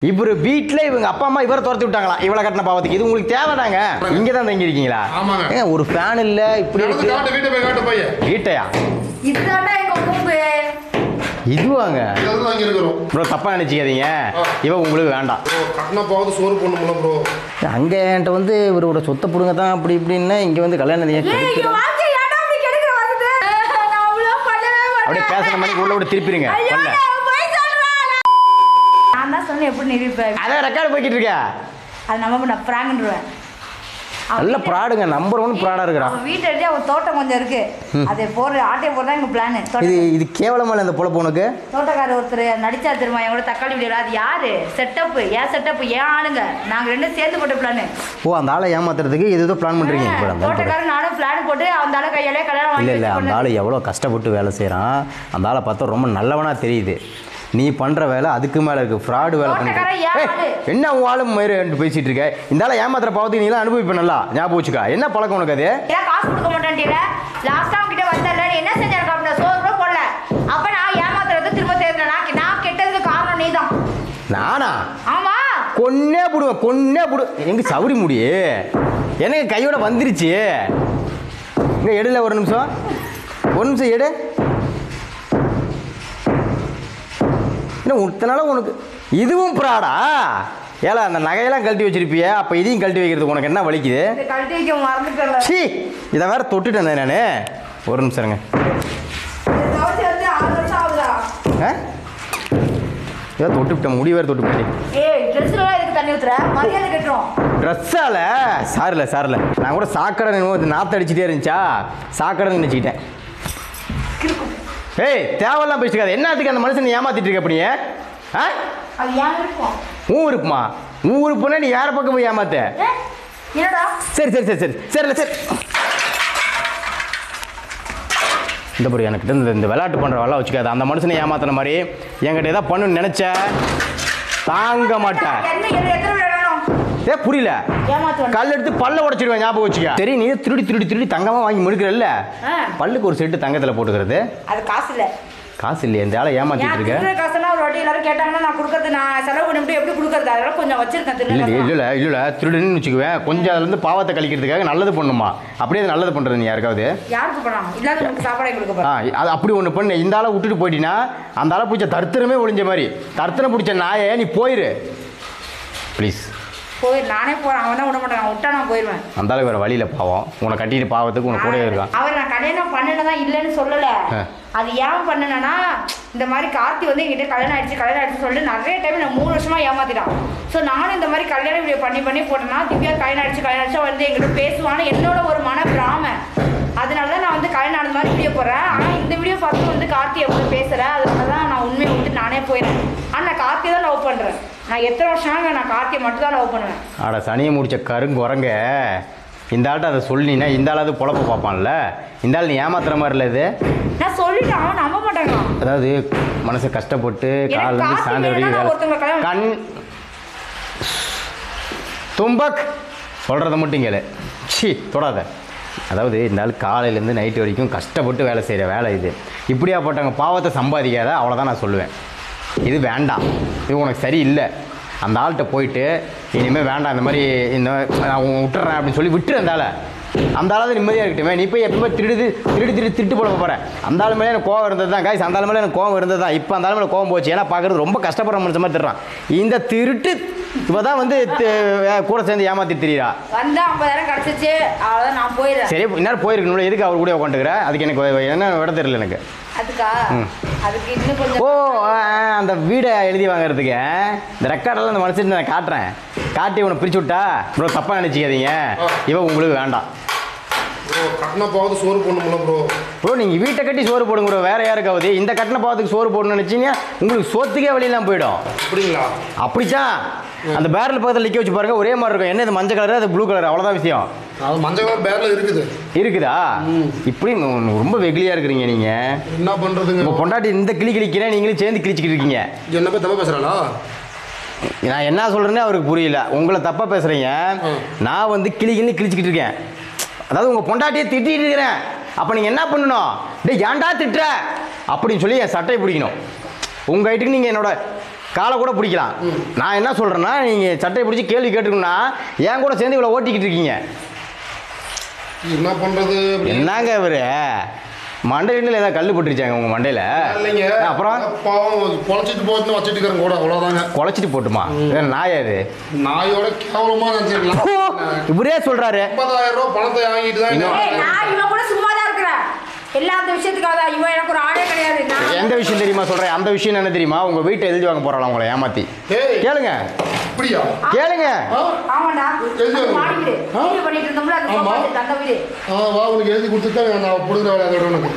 இவரு வீட்ல இவங்க அப்பா அம்மா இவரை துரத்தி விட்டாங்களா இவ்வளவு கட்டின பாவத்துக்கு இது உங்களுக்கு தேவைதாங்க இங்க தான் தங்கி இருக்கீங்களா ஆமாங்க. ஏங்க, ஒரு ஃபேன் இல்ல இப்படி நடந்து இருக்கு காட்டு வீட்டை போய் காட்டு பையன் வீட்டையா இதுதான்டா எங்க கும்பு இதுவாங்க இதெல்லாம் அங்கே இருக்கிறோம் ப்ரோ தப்பா நினைச்சுக்காதீங்க ஆ. இவ உங்களுக்கு வேண்டாம் ப்ரோ கட்டின போகுது சோறு போடணும்ல ப்ரோ அங்க என்கிட்ட வந்து இவரோட சொத்தை புடுங்க தான் அப்படி இப்படின்னு இங்க வந்து கல்யாணம் ஏன் ஏய் இங்க கெடுக்கிற? வாங்க ஏன்டா அப்படி கெடுக்க வருது நான் அவ்வளோ பண்ணவே மாட்டேன் அப்படியே பேசுற மணிக்கு உள்ள விட திருப்பிடுங்க ஐயோ, பண்ணல நான் போய் சொல்றேன். நான் தான் சொன்னேன் எப்படி நிரூபிப்பேன் அதான் ரெக்கார்டு போய்கிட்டு இருக்க அது நம்ம நான் பிராங்கன்றுவேன் நல்ல ப்ராடுங்க நம்பர் ஒன் ப்ராடா இருக்கிறான் அவன் வீட்டை அடி அவன் தோட்டம் கொஞ்சம் இருக்கு அதை போற ஆட்டையை போடுறதா எங்க பிளான் இது இது கேவலமா இல்லை இந்த பொழப்பு உனக்கு தோட்டக்காரர் ஒருத்தர் நடிச்சா தெரியுமா என் கூட தக்காளி வீடியோ அது யாரு செட்டப் ஏன் செட்டப் ஏன் ஆளுங்க நாங்க ரெண்டும் சேர்ந்து போட்ட பிளான் ஓ அந்த ஆளை ஏமாத்துறதுக்கு இது ஏதோ பிளான் பண்றீங்க இப்போ அந்த ஆள் பாரு. தோட்டக்காரர் நானும் பிளான் போட்டு அந்த ஆளு கையாலே கல்யாணம் இல்லை வாங்கி இல்லை வச்சு அந்த கொண்டு ஆள் எவ்வளோ கஷ்டப்பட்டு வேலை செய்கிறான் அந்த ஆளை பார்த்தா ரொம்ப நல்லவனா தெரியுது நீ பண்ணுற வேலை அதுக்கு மேலே இருக்குது ஃப்ராடு வேலை தோட்டக்காரன் ஏன் பண்ணிட்டு ஆளு? ஏய், என்ன உன் ஆளு மயிறு பேசிட்டு இருக்க இந்த ஆளை ஏமாத்துற பாவத்துக்கு நீலாம் அனுபவிப்ப நல்லா ஞாபகம் வச்சுக்கா என்ன பழக்கம் உனக்கு அது ஏன் காசு கொடுக்க மாட்டேன்ட்டீல லாஸ்டா உங்ககிட்ட வந்தல நீ என்ன செஞ்சிருக்க அப்படின்னா சோறு கூட போடல அப்ப நான் ஏமாத்துறது திரும்ப தேர்ந்தேன் நான் நான் கெட்டதுக்கு காரணம் நீதான் நானா ஆமா கொன்னே போடுவேன் கொன்னே போடு எங்க சவுரி முடி எனக்கு கையோட வந்துருச்சு இங்கே எடுல ஒரு நிமிஷம் ஒரு நிமிஷம் எடு என்ன உத்தனால உனக்கு இதுவும் ப்ராடா ஏல அந்த நகையெல்லாம் கழட்டி வச்சிருப்பிய அப்போ இதையும் கழட்டி வைக்கிறதுக்கு உனக்கு என்ன வலிக்குது இந்த கழட்டி வைக்க மறந்துட்டல சி இதை வேற தொட்டுட்டேன் நான் ஒரு நிமிஷம் இருங்க தவசி வந்து ஆறு வருஷம் ஆகுதா ஆ ஏதோ தொட்டுவிட்டேன் முடி வேறு தொட்டுவிட்டேன் ஏய் ட்ரெஸ்ல எதுக்கு தண்ணி ஊத்துற மரியாதை கட்டுறோம் ட்ரெஸ்ஸால சாரில் சாரில் நான் கூட சாக்கடை நினைவு நாற்று அடிச்சுட்டே இருந்துச்சா சாக்கடை நினச்சிக்கிட்டேன் ஏய் தேவையெல்லாம் பேசிக்காது என்னத்துக்கு அந்த மனுஷனை ஏமாத்திட்டு இருக்க அப்படியே ஆ அது ஏன் இருக்கும் ஊன் இருப்புமா ஊன் இருப்புனா நீ வேற பக்கம் போய் ஏமாத்த ஏ, என்னடா சரி சரி சரி சரி சரில சரி இந்த பொரு எனக்கு இந்த இந்த விளையாட்டு பண்ணுற வேலை வச்சுக்காது அந்த மனுஷனை ஏமாத்தின மாதிரி என்கிட்ட ஏதாவது பண்ணுன்னு நினச்ச தாங்க மாட்டேன் என்ன என்ன எத்தனை விட வேணும் ஏ புரியல ஏமாத்துவேன் கல் எடுத்து பல்ல உடைச்சிடுவேன் ஞாபகம் வச்சுக்க சரி நீ திருடி திருடி திருடி தங்கமா வாங்கி முடுக்கிறல்ல ஆ. பல்லுக்கு ஒரு செட்டு தங்கத்துல போட்டுக்கிறது அது காசு இல்ல காசு இல்லையே இந்த ஆளை ஏமாத்திட்டு ஏன் இருக்க திருடுற காசெல்லாம் ஒரு வாட்டி எல்லாரும் கேட்டாங்கன்னா நான் கொடுக்கறது நான் செலவு பண்ணிட்டு எப்படி கொடுக்கறது அதெல்லாம் கொஞ்சம் வச்சிருக்கேன் இல்ல திருடுற இல்ல இல்ல திருடுன்னு வச்சுக்குவேன் கொஞ்சம் அதுல இருந்து பாவத்தை கழிக்கிறதுக்காக நல்லது பண்ணுமா அப்படியே அது நல்லது பண்றது நீ யாருக்காவது யாருக்கு பண்ணலாம் இல்லாதவங்களுக்கு சாப்பாடே கொடுக்க ஆ போறேன் அது அப்படி ஒன்று பண்ணு இந்த ஆளை விட்டுட்டு போயிட்டீங்கன்னா அந்த ஆளை பிடிச்ச தருத்திரமே ஒளிஞ்ச மாதிரி தருத்திரம் பிடிச்ச நாயே நீ போயிரு ப்ளீஸ் போய் நானே போறேன் அவன் தான் விட மாட்டான் விட்டா நான் போயிடுவேன் அந்த ஆளுக்கு வேற வழியில பாவம் உன்னை கட்டிட்டு பாவத்துக்கு உனக்கு கூட இருக்கான் அவர் நான் கல்யாணம் பண்ணனதான் இல்லைன்னு சொல்லல ஆ. அது ஏன் பண்ணனா இந்த மாதிரி கார்த்தி வந்து என்கிட்ட கல்யாணம் ஆயிடுச்சு கல்யாணம் ஆயிடுச்சு சொல்லிட்டு நிறைய டைம் நான் மூணு வருஷமா ஏமாத்திட்டான் ஸோ நானும் இந்த மாதிரி கல்யாண வீடியோ பண்ணி பண்ணி போட்டேன்னா திவ்யா கல்யாணம் ஆயிடுச்சு கல்யாணம் ஆயிடுச்சு வந்து என்கிட்ட பேசுவான்னு என்னோட ஒரு மன பிராம அதனால தான் நான் வந்து கல்யாணம் ஆனது மாதிரி வீடியோ போடுறேன் ஆனால் இந்த வீடியோ பார்த்து வந்து கார்த்தி எவ்வளோ பேசுகிறேன் அதனால தான் நான் உண்மையை விட்டு நானே போயிடுறேன் ஆனால் நான் கார்த்தியை தான் லவ் பண்ணுறேன் நான் எத்தனை வருஷம் நான் கார்த்தியை மட்டும் தான் லவ் பண்ணுவேன் அட சனியை முடிச்ச கருங்குரங்க இந்த ஆள்கிட்ட அதை சொல்லினா இந்த ஆளாவது பொழப்ப பார்ப்பான்ல இந்த ஆள் நீ ஏமாத்துற மாதிரி இல்லை இது நான் சொல்லிட்டேன் அவன் நம்ப மாட்டாங்க அதாவது மனசை கஷ்டப்பட்டு எனக்கு காலில் இருந்து காசு சாயந்தரம் வேணும்னா வரைக்கும் நான் வேலை ஒருத்தவங்களை கல்யாணம் கண் தும்பக் சொல்கிறத மட்டும் கேளு சி தொடாத அதாவது இந்த ஆள் காலையிலேருந்து நைட்டு வரைக்கும் கஷ்டப்பட்டு வேலை செய்கிற வேலை இது இப்படியா போட்டவங்க பாவத்தை சம்பாதிக்காத அவ்வளோதான் நான் சொல்லுவேன் இது வேண்டாம் இது உனக்கு சரியில்லை அந்த ஆள்கிட்ட போயிட்டு இனிமேல் வேண்டாம் இந்த மாதிரி இந்த நான் உன் விட்டுறேன் அப்படின்னு சொல்லி விட்டுரு அந்த ஆளை அந்த ஆளாவது நிம்மதியாக இருக்கட்டுமே நீ போய் எப்பவுமே திருடு திருடி திருடி திருட்டு போட போகிறேன் அந்த ஆள் மேலே எனக்கு கோவம் இருந்தது தான் காய்ஸ் அந்த ஆள் மேலே எனக்கு கோவம் இருந்தது தான் இப்போ அந்த ஆள் மேலே கோவம் போச்சு ஏன்னா பார்க்குறது ரொம்ப கஷ்டப்படுற மனுஷன் மாதிரி திருறான் இந்த திருட்டு இப்போ தான் வந்து தி- கூட சேர்ந்து ஏமாத்திட்டு திரியிறா வந்து ஐம்பதாயிரம் கிடச்சிச்சு அவ்வளோதான் நான் போயிடுறேன் சரி இந்நேரம் போயிருக்கணும் எதுக்கு அவர் கூட உட்காந்துக்கிற அதுக்கு எனக்கு என்ன விட தெரியல எனக்கு அதுக்கா அதுக்கு இன்னும் கொஞ்சம் ஓ ஆ, ஆ, அந்த வீடை எழுதி வாங்குறதுக்கு இந்த ரெக்கார்டெல்லாம் அந்த மனுஷன் நான் காட்டுறேன் காட்டி உன்னை பிரிச்சு விட்டா ப்ரோ தப்பாக நினச்சிக்காதீங்க இவன் உங்களுக்கு வேண்டாம் ப்ரோ கட்டின போகுது சோறு போடணும்ல ப்ரோ ப்ரோ நீங்கள் வீட்டை கட்டி சோறு போடுங்க ப்ரோ வேற யாருக்காவது இந்த கட்டின பாவத்துக்கு சோறு போடணும்னு நினச்சிங்க உங்களுக்கு சொத்துக்கே வழியெல்லாம் போயிடும் அப்படிங்களா அப்படித்தான் அந்த பேரல் பக்கத்தில் நிற்க வச்சு பாருங்க ஒரே மாதிரி இருக்கும் என்ன இது மஞ்சள் கலர் அது ப்ளூ கலர் அவ்வளோதான் விஷயம் அது மஞ்சள் கலர் பேரில் இருக்குது இருக்குதா இப்படி நு- ரொம்ப வெகுலியாக இருக்கிறீங்க நீங்கள் என்ன பண்ணுறதுங்க உங்கள் பொண்டாட்டி இந்த கிளி கிளிக்கிறேன் நீங்களும் சேர்ந்து கிழிச்சிக்கிட்டு இருக்கீங்க என்ன போய் தப்பா பேசுகிறாளா நான் என்ன சொல்கிறேன்னே அவருக்கு புரியல உங்களை தப்பாக பேசுகிறீங்க நான் வந்து கிளி கிளி கிழிச்சிக்கிட்டு இருக்கேன் அதாவது உங்கள் பொண்டாட்டியை திட்டிகிட்டு இருக்கிறேன் அப்போ நீங்கள் என்ன பண்ணணும் டேய் ஏன்டா திட்டுற அப்படின்னு சொல்லி என் சட்டையை பிடிக்கணும் உங்கள் ஐட்டுக்கு நீங்கள் என்னோட காலை கூட பிடிக்கலாம் நான் என்ன சொல்கிறேன்னா நீங்கள் சட்டையை பிடிச்சி கேள்வி கேட்டுக்கணும்னா என் கூட சேர்ந்து இவ்வளோ ஓட்டிக்கிட்டு இருக்கீங்க என்ன பண்றது அப்படி என்னங்க இவரு மண்டையில் ஏதாவது கல் போட்டுருச்சாங்க உங்கள் மண்டையில் இல்லைங்க அப்புறம் பாவம் பொழைச்சிட்டு போச்சுன்னு வச்சுட்டு இருக்கிறேன் கூட அவ்வளோதாங்க குலைச்சிட்டு போட்டுமா இது நாயா இது நாயோட கேவலமா நினைச்சிருக்கலாம் ஓ, இவரே சொல்கிறாரு ஐம்பதாயிரம் ரூபாய் பணத்தை வாங்கிட்டு தான் இன்னும் ஏய், நான் இவன் கூட சும்மா தான் இருக்கிறேன் எல்லா அந்த விஷயத்துக்காக தான் இவன் எனக்கு ஒரு ஆளே கிடையாது நான் எந்த விஷயம் தெரியுமா சொல்கிறேன் அந்த விஷயம் என்ன தெரியுமா உங்கள் வீட்டை எழுதி வாங்க போகிறாளா உங்களை ஏமாற்றி ஏய் கேளுங்க இப்படியா கேளுங்க ஆ? ஆமாண்டா எழுதி அது வாங்க. மாடி வீடு ஆ? வீடு பண்ணிட்டு இருந்தோம்ல அது ஆமா. சோஃபா அந்த வீடு ஆ வா உனக்கு எழுதி கொடுத்துட்டு நான் பிடுங்குற வேலை அதோட உனக்கு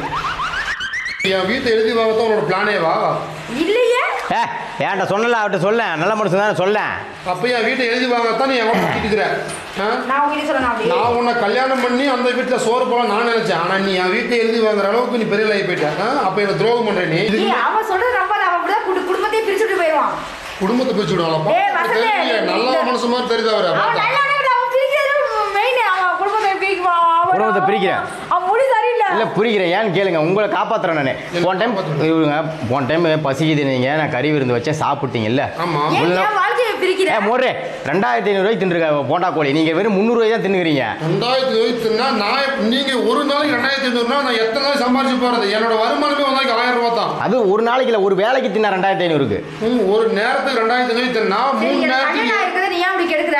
என் வீட்டை எழுதி வாங்கத்தான் உன்னோட பிளானே வா இல்லையே ஏ ஏன்டா சொன்னல அவர்கிட்ட சொல்ல நல்ல மனுஷன் தானே சொல்ல அப்போ என் வீட்டை எழுதி வாங்கத்தான் நீ என் கூட சுத்திட்டு இருக்கிற ஆ? நான் உங்ககிட்ட சொல்லணும் அப்படி நான் உன்னை கல்யாணம் பண்ணி அந்த வீட்டில் சோறு போல நான் நினைச்சேன் ஆனா நீ என் வீட்டை எழுதி வாங்குற அளவுக்கு நீ பெரிய ஆகி போயிட்ட ஆ? அப்ப என்ன துரோகம் பண்ற நீ இது ஏய், அவன் சொல்றது ரொம்ப அவன் அப்படிதான் குடு- குடும்பத்தையே பிரிச்சுட்டு போயிடுவான் குடும்பத்தை பிரிச்சு விடுவாங்களா ஏய், வசந்தி, தெரியல நல்ல இந்த- மனுஷன் மாதிரி தெரியுது அவரை அவன் பார்த்தா. நல்லவனே அவன் பிரிக்கிறது மெயின் அவன் குடும்பத்தை பிரிக்குவான் அவன் குடும்பத்தை பிரிக்கிறேன். அவன் முடி சரியில்லை இல்லை புரிகிறேன் ஏன்னு கேளுங்க உங்களை காப்பாற்றுறேன் நான் போன டைம் இவங்க போன டைம் பசிக்குது நீங்கள் நான் கறி விருந்து வச்சேன் சாப்பிட்டீங்கல்ல ஆமா ஏன் உள்ள- என் வாழ்க்கையை ஏ பிரிக்கிற மோரே ரெண்டாயிரத்தி ஐநூறுரூவாய்க்கு தின்றுருக்க போண்டா கோழி நீங்கள் வெறும் முந்நூறுவாய் தான் தின்னுக்கிறீங்க ரெண்டாயிரத்தி இருபத்துனா நான் எப்ப- நீங்க ஒரு நாளைக்கு ரெண்டாயிரத்தி ஐநூறுனா நான் எத்தனை நாள் சம்பாரிச்சு போறது என்னோட வருமானமே ஒரு நாளைக்கு ஆயிரம் ரூபாய் தான் அது ஒரு நாளைக்கு இல்லை ஒரு வேலைக்கு தின்னா ரெண்டாயிரத்தி ஐநூறுக்கு ம், ஒரு நேரத்துக்கு ரெண்டாயிரத்தி ஐநூறுனா சரி, மூணு எனக்கு கல்யாணம் நேரத்துக்கு ஆயிருக்குது, நீ ஏன் அப்படி கெடுக்குற?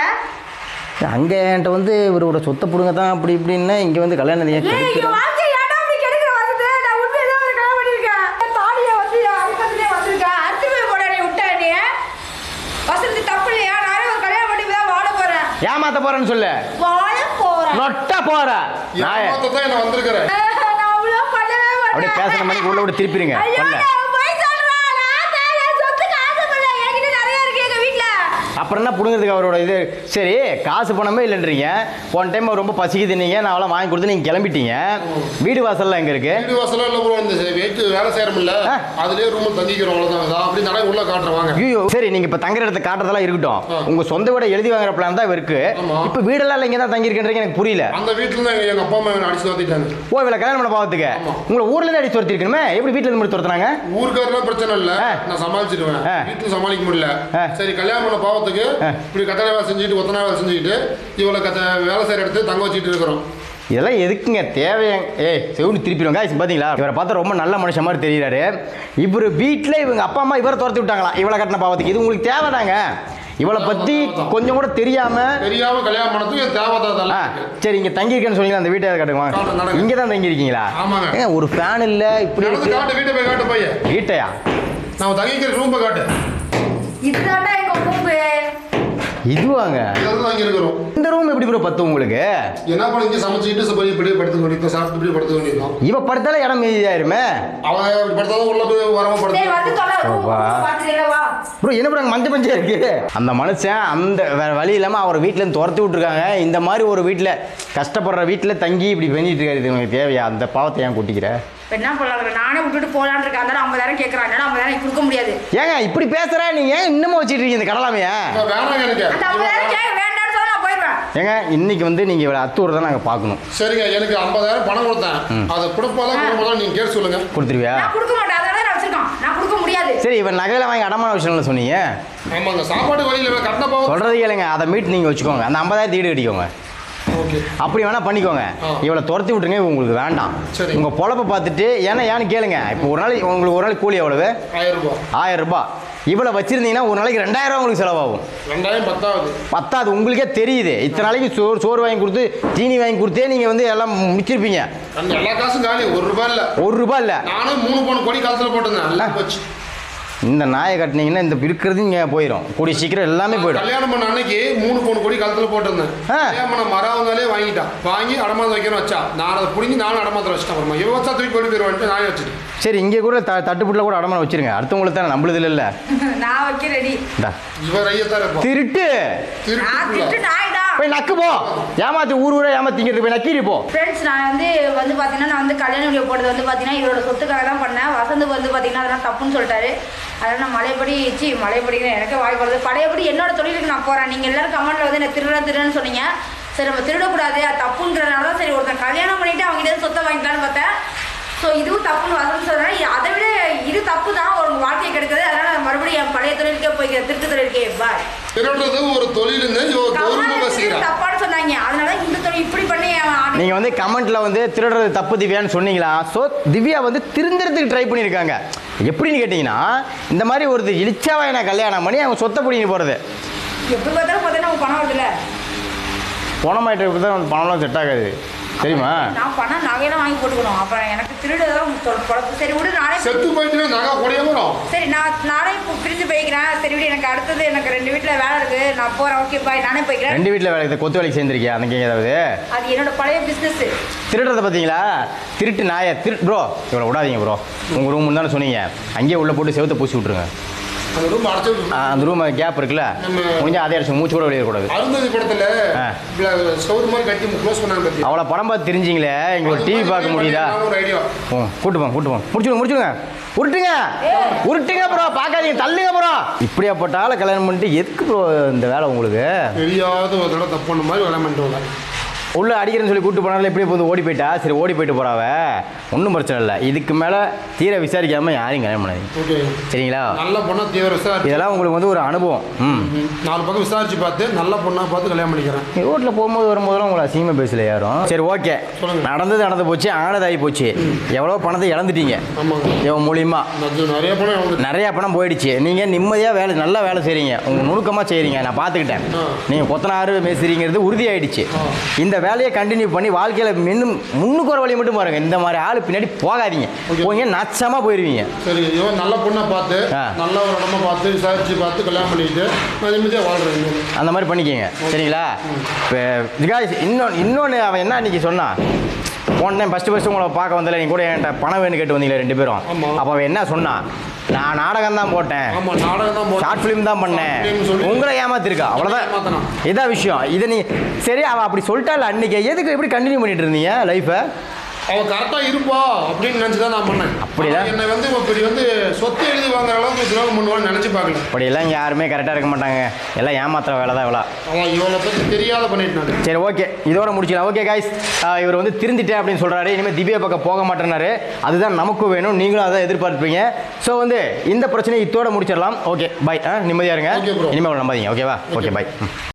அங்கே என்கிட்ட வந்து இவரோட சொத்தை பிடுங்க தான் அப்படி இப்படின்னா இங்கே வந்து கல்யாணம் ஏன் ஏய், கெடுக்கிற? என் வாழ்க்கையை ஏன்டா அப்படி கெடுக்குற வசந்தி? நான் உண்மையிலே ஒரு கல்யாணம் பண்ணியிருக்கேன். என் தாலியை வந்து அறுக்கறதுலே வந்திருக்கேன். அறுத்து போய் போட நீ விட்ட நீ. வசந்தி தப்பு இல்லையா? நானே ஒரு கல்யாணம் பண்ணி தான் வாழ போறேன். ஏமாத்த போறேன்னு சொல்லு வாழ போறேன். நொட்ட போற நாய தான் என்ன வந்திருக்கிறேன் நான் அவ்வளோ பண்ணவே மாட்டேன். அப்படியே பேசுன மணிக்கு உள்ள விட்டு திருப்பிடுங்க ஐயோ, வரல நான் பொய் சொல்றேன். நான் தான் என் சொத்துக்கு ஆசைப்படல. என்கிட்ட நிறைய இருக்கு எங்க வீட்ல. அப்புறம் என்ன பிடுங்கிறதுக்கு அவரோட இது சரி காசு பணமே இல்லைன்றீங்க போன டைம் ரொம்ப பசிக்குது நீங்கள் நான் அவளை வாங்கி கொடுத்து நீங்கள் கிளம்பிட்டீங்க வீடு வாசல்லாம் எங்கே இருக்கு வீடு வாசலாம் இல்லை ப்ரோ இந்த வீட்டு வேலை செய்யறோம்ல ஆ. அதுலயே ரூம் தங்கிக்கிறோம் அவ்வளவுதான் இதா, அப்படி நடை உள்ள காட்டுறேன் வாங்க ஐயோ சரி நீங்கள் இப்போ தங்குற இடத்த காட்டுறதெல்லாம் இருக்கட்டும் ஆ. உங்கள் சொந்த வீடை எழுதி வாங்குற பிளான் தான் இருக்கு ஆமா. இப்போ வீடெல்லாம் இங்கே தான் தங்கியிருக்கின்றீங்க எனக்கு புரியல அந்த வீட்டுல தான் எங்க- எங்க அப்பா அம்மா என்ன அடிச்சு வந்துட்டாங்க ஓ இவளை கல்யாணம் பண்ண பாவத்துக்கு ஆமா. உங்களை ஊர்ல இருந்து அடி துரத்திருக்கணுமே எப்படி வீட்டில் இருந்து மட்டும் துரத்துனாங்க ஊருக்காரெல்லாம் பிரச்சனை இல்ல ஆ. நான் சமாளிச்சிடுவேன் ஆ. வீட்டுல சமாளிக்க முடியல ஆ. சரி கல்யாணம் பண்ண பாவத்துக்கு ஆ. இப்படி கட்டளை வேலை செஞ்சுட்டு ஒத்தனை வேலை செஞ்சுக்கிட்டு இவளை கத்த வேலை செய்யற இடத்துல தங்க வச்சுட்டு இருக்கிறோம் இதெல்லாம் எதுக்குங்க தேவையா ஏய் செவுனு திருப்பிடுவாங்க guys, பாத்தீங்களா இவரை பார்த்தா ரொம்ப நல்ல மனுஷன் மாதிரி தெரியுறாரு இவர் வீட்டில் இவங்க அப்பா அம்மா இவரை துரத்தி விட்டாங்களா இவளை கட்டின பாவத்துக்கு இது உங்களுக்கு தேவைதாங்க இவளை பத்தி கொஞ்சம் கூட தெரியாம தெரியாம கல்யாணம் பண்ணதுக்கு என் ஆ, தேவைதான் சரி இங்க தங்கியிருக்கேன்னு சொன்னீங்களா அந்த வீட்டை காட்டுங்க, காட்டுங்க நடங்க. இங்க தான் தங்கியிருக்கீங்களா ஆமாங்க. ஏங்க, ஒரு ஃபேன் இல்ல இப்படி நடந்து இருக்கு காட்டு வீட்டை போய் காட்டு பையன் வீட்டையா நான் தங்கிக்கிற ரூம் காட்டு இதுதான்டா எங்க ரூம்பு. இதுவாங்க இதில் தங்கி இருக்கிறோம் இந்த ரூம் எப்படி ப்ரோ பத்து உங்களுக்கு என்ன பண்ணி இங்கே சமைச்சிட்டு சரி இப்படியே படுத்து கொண்டிருக்கோம் சாப்பிட்டு இப்படியே படுத்து கொண்டிருக்கோம் இவ படுத்தாலே இடம் மீதியாயிருமே அவன் இப்படி படுத்தாதான் உள்ள போய் வரமா சரி, வந்து படுத்து தொலை, ரூம் வா. பார்த்துட்டே வா. ப்ரோ என்ன ப்ரோ மஞ்சள் பஞ்சா இருக்கு அந்த மனுஷன் அந்த வேற வழி இல்லாமல் அவர் வீட்டிலேருந்து துரத்தி விட்டுருக்காங்க இந்த மாதிரி ஒரு வீட்டில் கஷ்டப்படுற வீட்டில் தங்கி இப்படி பண்ணிட்டு இருக்காரு இது உங்களுக்கு தேவையா அந்த பாவத்தை ஏன் கொட்டிக்கிற இப்ப என்ன பண்ணலாம் நானே விட்டுட்டு போலான்னு இருக்கேன் அதனால ஐம்பதாயிரம் கேட்கறாங்க என்னால ஐம்பதாயிரம் கொடுக்க முடியாது ஏங்க இப்படி பேசுற நீங்க ஏன் இன்னமும் வச்சுட்டு இருக்கீங்க இந்த கடலாமைய இப்ப வேணாங்க எனக்கு அந்த ஐம்பதாயிரம் கேட்க வேண்டாம்னு சொல்ல நான் போயிடுவேன் ஏங்க இன்னைக்கு வந்து நீங்க இவ்வளோ அத்தூர் தான் நாங்கள் பார்க்கணும் சரிங்க எனக்கு ஐம்பதாயிரம் பணம் கொடுத்தேன் அதை கொடுப்பாதான் கொடுப்பாதான் நீங்க கேட்டு சொல்லுங்க கொடுத்துருவியா நான் கொடுக்க மாட்டேன் அதனால தான் நான் வச்சிருக்கேன் நான் கொடுக்க முடியாது சரி இவன் நகையில வாங்கி அடமான விஷயம்ல சொன்னீங்க ஆமாங்க சாப்பாடு வழியில் கட்டின போவோம் சொல்றது கேளுங்க அதை மீட் நீங்க வச்சுக்கோங்க அந்த ஐம்பதாயிரத்து ஈடு கட்டிக்கோங்க ஓகே அப்படி வேணா பண்ணிக்கோங்க ஆ. இவளை துரத்தி விட்டுருங்க இவ உங்களுக்கு வேண்டாம் சரி. உங்க பொழப்ப பார்த்துட்டு ஏன்னா ஏன்னு கேளுங்க இப்போ ஒரு நாளைக்கு உங்களுக்கு ஒரு நாளைக்கு கூலி எவ்வளவு ஆயிரம் ரூபாய் ஆயிரம் ரூபாய் இவ்வளோ வச்சிருந்தீங்கன்னா ஒரு நாளைக்கு ரெண்டாயிரம் ரூபாய் உங்களுக்கு செலவாகும் ரெண்டாயிரம் பத்தாவது பத்தாது உங்களுக்கே தெரியுது இத்தனை நாளைக்கு சோறு சோறு வாங்கி கொடுத்து தீனி வாங்கி கொடுத்தே நீங்கள் வந்து எல்லாம் முடிச்சிருப்பீங்க அந்த எல்லா காசும் காலி ஒரு ரூபாய் இல்ல ஒரு ரூபாய் இல்லை நானும் மூணு பணம் கோடி காலத்துல போட்டிருந்தேன் எல்லாம் போச்சு இந்த நாயை கட்டினீங்கன்னா இந்த இருக்கிறது இங்கே போயிடும் கூடிய சீக்கிரம் எல்லாமே போயிடும் கல்யாணம் பண்ண அன்னைக்கு மூணு பவுன் கோடி காலத்துல போட்டிருந்தேன் ஆ. கல்யாணம் பண்ண மறாவங்களே வாங்கிட்டான் வாங்கி அடமாந்தம் வைக்கணும் வச்சா நான் அதை பிடிங்கி நானும் அடமாந்தம் வச்சிட்டேன் அப்புறமா இவன் வச்சா தூக்கி கொண்டு போயிடுவான்ட்டு நானே வச்சுட்டேன் சரி இங்கே கூட த தட்டுப்புட்டில் கூட அடமான வச்சிருங்க அடுத்தவங்களுக்கு தானே நம்மளுது இல்லைல்ல நான் வைக்க ரெடி இந்தா இவர் ஐயத்தான் இருப்பான் திருட்டு நான் திட்டு திருட்டு நாய் தான் போய் நக்கு போ ஏமாத்தி ஊர் ஊரே ஏமாத்திங்கிறது போய் நக்கீரி போ ஃப்ரெண்ட்ஸ் நான் வந்து வந்து பார்த்தீங்கன்னா நான் வந்து கல்யாண வீடியோ போட்டது வந்து பார்த்தீங்கன்னா இவரோட சொத்துக்காக தான் பண்ணேன் வசந்த் வந்து பார்த்தீங்கன்னா அதெல்லாம் தப்புன்னு சொல்லிட்டாரு அதனால் நான் மலைப்படி சி மலைப்படிக்கிறேன் எனக்கு வாய் போடுறது பழையபடி என்னோட தொழிலுக்கு நான் போகிறேன் நீங்கள் எல்லாரும் கமெண்ட்டில் வந்து என்ன திருட திருடன்னு சொன்னீங்க சரி நம்ம திருடக்கூடாது அது தப்புங்கிறனால தான் சரி ஒருத்தன் கல்யாணம் பண்ணிட்டு அவங்க கிட்ட இருந்து சொத்தை வாங்கிக்கலான்னு பார்த்தேன் ஸோ ஸோ இதுவும் தப்புன்னு வசந்த் சொல்றேன் அதை விட இது தப்பு தான் ஒரு வாழ்க்கையை கெடுக்குது அதனால நான் மறுபடியும் என் பழைய தொழிலுக்கே போய்க்கிறேன் திருட்டு தொழிலுக்கே பாய் திருடுறது ஒரு தொழிலுன்னு இவ கௌரவமா பேசுகிறான் தப்பான்னு சொன்னாங்க அதனால இந்த தொழில் இப்படி பண்ணி அவன் ஆடி- நீங்கள் வந்து கமெண்ட்டில் வந்து திருடுறது தப்பு திவ்யான்னு சொன்னீங்களா ஸோ திவ்யா வந்து திருந்துறதுக்கு ட்ரை பண்ணியிருக்காங்க எப்படின்னு கேட்டிங்கன்னா இந்த மாதிரி ஒரு இழிச்சாவை நான் கல்யாணம் பண்ணி அவங்க சொத்தை பிடிங்கி போகிறது எப்படி பார்த்தாலும் பார்த்தா நமக்கு பணம் வருதுல்ல பணமாயிட்டு தான் பணம்லாம் செட் ஆகாது தெரியுமா நான் பணம் நகையெல்லாம் வாங்கி போட்டுக்கணும் அப்புறம் எனக்கு திருடுதான் குழப்பம் சரி விடு நானே செத்து போயிட்டு நகை கொடைய வரும் சரி நான் நானே இப்போ பிரிஞ்சு போய்க்கிறேன் சரி விடு எனக்கு அடுத்தது எனக்கு ரெண்டு வீட்டில் வேலை இருக்கு நான் போகிறேன் ஓகே பாய் நானே போய்க்கிறேன் ரெண்டு வீட்டில் வேலை கொத்து வேலைக்கு சேர்ந்துருக்கியா அந்த ஏதாவது அது என்னோட பழைய பிஸ்னஸ் திருடுறத பார்த்தீங்களா திருட்டு நாயை திரு ப்ரோ இவ்வளோ விடாதீங்க ப்ரோ உங்கள் ரூம் தானே சொன்னீங்க அங்கேயே உள்ளே போட்டு செவுத்த பூசி விட்ருங்க அந்த ரூம் அடைச்சு விட்டு- ஆ, அந்த ரூம் கேப் இருக்குல்ல நம்ம- முடிஞ்சா அதே அடிச்சு மூச்சு கூட வெளியே கூடாது அருந்ததி படத்துல ஆ. சவுர் மாதிரி கட்டி க்ளோஸ் பண்ணாங்க பத்தி அவ்வளோ படம் பார்த்து தெரிஞ்சிங்களே எங்களுக்கு டிவி பார்க்க முடியுதா ஒரு ஐடியா ஓ கூட்டு போங்க கூட்டு போங்க முடிச்சுடுங்க முடிச்சுடுங்க உருட்டுங்க உருட்டுங்க ப்ரோ பார்க்காதீங்க தள்ளுங்க ப்ரோ இப்படியா போட்டாலும் கல்யாணம் பண்ணிட்டு எதுக்கு ப்ரோ இந்த வேலை உங்களுக்கு தெரியாத ஒரு தடவை தப்பு பண்ண மாதிரி வேலை பண்ணிட்டு வரல. உள்ள அடிக்கிறேன்னு சொல்லி கூட்டு போனாலும் எப்படியே வந்து ஓடி போயிட்டா சரி ஓடி போயிட்டு போறாவ ஒன்றும் பிரச்சனை இல்லை இதுக்கு மேலே தீர விசாரிக்காம யாரையும் கல்யாணம் பண்ணாதீங்க ஓகே சரிங்களா நல்ல பொண்ணா தீவிர விசாரிச்சு இதெல்லாம் உங்களுக்கு வந்து ஒரு அனுபவம் ம் ம். நாலு பக்கம் விசாரிச்சு பார்த்து நல்ல பொண்ணா பார்த்து கல்யாணம் பண்ணிக்கிறேன் ரோட்டில் போகும்போது வரும்போதெல்லாம் உங்களை அசிங்கமாக பேசல யாரும் சரி ஓகே சொல்லுங்க. நடந்தது நடந்து போச்சு ஆனதாகி போச்சு எவ்வளோ பணத்தை இழந்துட்டீங்க ஆமாங்க இவன் மூலியமா அது நிறைய பணம் வந்து நிறையா பணம் போயிடுச்சு நீங்கள் நிம்மதியாக வேலை நல்லா வேலை செய்கிறீங்க உங்கள் நுணுக்கமாக செய்கிறீங்க நான் பார்த்துக்கிட்டேன் ஆ. நீங்கள் கொத்தனாறு மேசிறீங்கிறது உறுதியாயிடுச்சு ஆ. இந்த வேலையை கண்டினியூ பண்ணி வாழ்க்கையில் இன்னும் முன்னுக்கு ஒரு வழி மட்டும் பாருங்க இந்த மாதிரி ஆள் பின்னாடி போகாதீங்க Okay. போங்க நச்சமாக போயிடுவீங்க சரி இவன் நல்ல பொண்ணை பார்த்து ஆ. நல்ல ஒரு இடமா பார்த்து விசாரிச்சு பார்த்து கல்யாணம் பண்ணிட்டு நான் நிம்மதியாக வாழ்றேன் இனிமேல். அந்த மாதிரி பண்ணிக்கங்க சரிங்களா இப்போ guys, இன்னொன்று இன்னொன்று அவன் என்ன அன்றைக்கி சொன்னான் போன டைம் ஃபஸ்ட்டு ஃபஸ்ட்டு உங்களை பார்க்க வந்தல நீ கூட என்கிட்ட பணம் வேணும் கேட்டு வந்தீங்களே ரெண்டு பேரும் ஆமா. அப்போ அவன் என்ன சொன்னான் நான் நாடகம் தான் போட்டேன் ஆமா நாடகம் தான் ஷார்ட் ஃபிலிம் தான் பண்ணேன் Short film சொல்லி- உங்களை ஏமாத்திருக்கா அவ்வளோதான் ஏமாத்துனான். இதான் விஷயம் இதை நீ சரி அவன் அப்படி சொல்லிட்டால அன்னைக்கு எதுக்கு எப்படி கண்டினியூ பண்ணிட்டு இருந்தீங்க லைஃபை அவ கரெக்டா இருப்பா அப்படின்னு நினைச்சு தான் நான் பண்ணேன் அப்படியா? ஆனா என்னை வந்து இப்படி வந்து சொத்து எழுதி வாங்குற அளவுக்கு துரோகம் பண்ணுவான்னு நினைச்சு பார்க்கல அப்படியெல்லாம் இங்கே யாருமே கரெக்டாக இருக்க மாட்டாங்க எல்லாம் ஏமாத்துற வேலை தான் இவ்வளோ அவன் இவளை பத்தி தெரியாத பண்ணிட்டு நான் சரி ஓகே இதோட முடிச்சிடலாம் ஓகே காய்ஸ் இவர் வந்து திருந்திட்டேன் அப்படின்னு சொல்கிறாரு இனிமேல் திவ்யா பக்கம் போக மாட்டேனாரு அதுதான் நமக்கும் வேணும் நீங்களும் அதான் எதிர்பார்ப்பீங்க ஸோ வந்து இந்த பிரச்சனையை இத்தோட முடிச்சிடலாம் ஓகே பை நிம்மதியாக இருங்க Okay, bro. இனிமேல் நம்பாதீங்க ஓகேவா ஓகே பை